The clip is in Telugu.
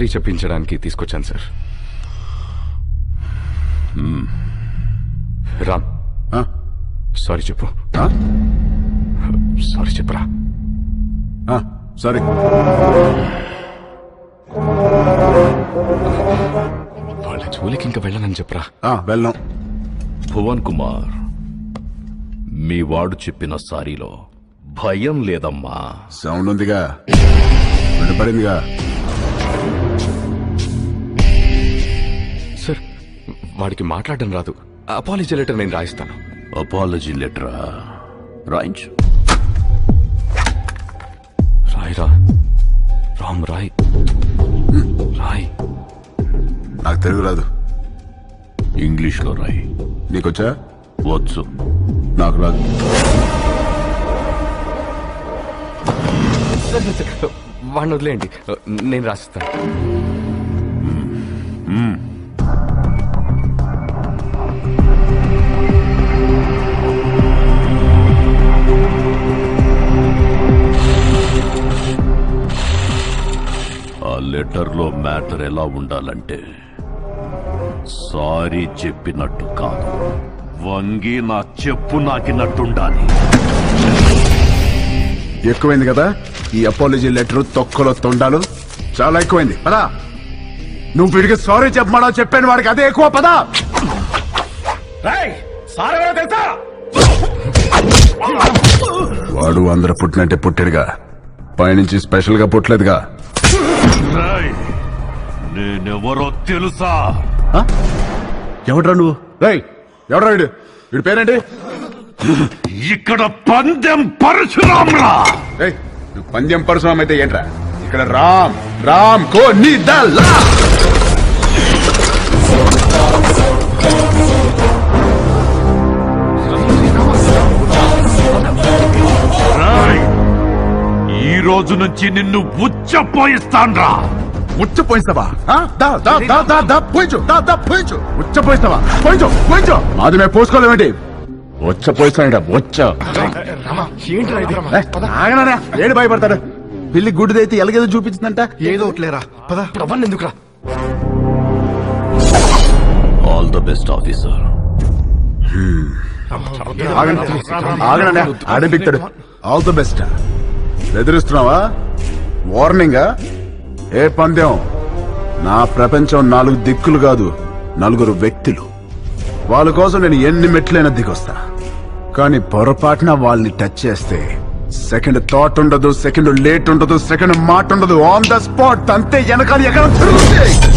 చెప్పించడానికి తీసుకొచ్చాను సార్ రామ్ ఆ? సారీ చెప్పు ఆ? సారీ చెప్పరా ఆ, సరే వాళ్ళ జోలికి ఇంకా వెళ్ళనని చెప్పరా ఆ, వెళ్ళాం భువన్ కుమార్ మీ వాడు చెప్పిన సారీలో భయం లేదమ్మా సౌండ్ ఉందిగా వినపడిందిగా సార్ వాడికి మాట్లాడడం రాదు అపాలజీ లెటర్ నేను రాయిస్తాను అపాలజీ లెటరా రాయించు రాయరా రామ్ రాయ్ రాయ్ నాకు తెలుగు రాదు ఇంగ్లీష్లో రాయి నీకొచ్చా వచ్చు నాకు రాదు సార్, సార్, సార్, వాడిని వదిలేయండి నేను రాసిస్తాను ఆ లెటర్లో మ్యాటర్ ఎలా ఉండాలంటే సారీ చెప్పినట్టు కాదు వంగి నా చెప్పు నాకినట్టుండాలి ఎక్కువైంది కదా ఈ అపాలజీ లెటర్ తొక్కలో తొండాలు చాలా ఎక్కువైంది పదా నువ్వు వీడికి సారీ చెప్పమడా చెప్పాను వాడికి అదే ఎక్కువ పదా వాడు అందరూ పుట్టినట్టే పుట్టాడుగా పైనుంచి స్పెషల్ గా పుట్టలేదుగా రేయ్, నేనెవరో తెలుసా ఎవడ్రా నువ్వు రేయ్ ఎవడ్రా వీడు వీడి పేరేంటి ఇక్కడ పందెం పరశురామ్రా రేయ్ నువ్వు పందెం పరశురామ్ అయితే ఏంట్రా ఇక్కడ రామ్ రామ్ కో నీ దల్లా రేయ్, ఈ రోజు నుంచి నిన్ను ఉచ్చపోయిస్తాన్రా ఉచ్చపోయిస్తావా ఆ? దా దా దా దా దా పోయించు దా దా పోయించు ఉచ్చపోయిస్తావా పోయించు పోయించు మాది మేము పోసుకోలేమేంటి ఉచ్చపోయిస్తాడ ఉచ్చ ఆగనరా ఏడు భయపడతాడు పిల్లి గుడ్డిదైతే ఎలాగేదో చూపించిందంట ఏదో ఒకట్లేరా పద ఇప్పుడు అవన్నీ ఎందుకురా ఆల్ ద బెస్ట్ ఆఫీసర్ ఆగండి ఆగనండి ఆడే బిక్తాడు ఆల్ ది బెస్ట్ బెదిరిస్తున్నావా వార్నింగ్ ఏ పందెం నా ప్రపంచం నాలుగు దిక్కులు కాదు నలుగురు వ్యక్తులు వాళ్ళ కోసం నేను ఎన్ని మెట్లైనా దిగొస్తా కానీ పొరపాటున వాళ్ళని టచ్ చేస్తే సెకండ్ థాట్ ఉండదు సెకండ్ లేట్ ఉండదు సెకండ్ మాట ఉండదు ఆన్ ద స్పాట్ అంతే వెనకాల ఎక్కడ తిరుగుతాయి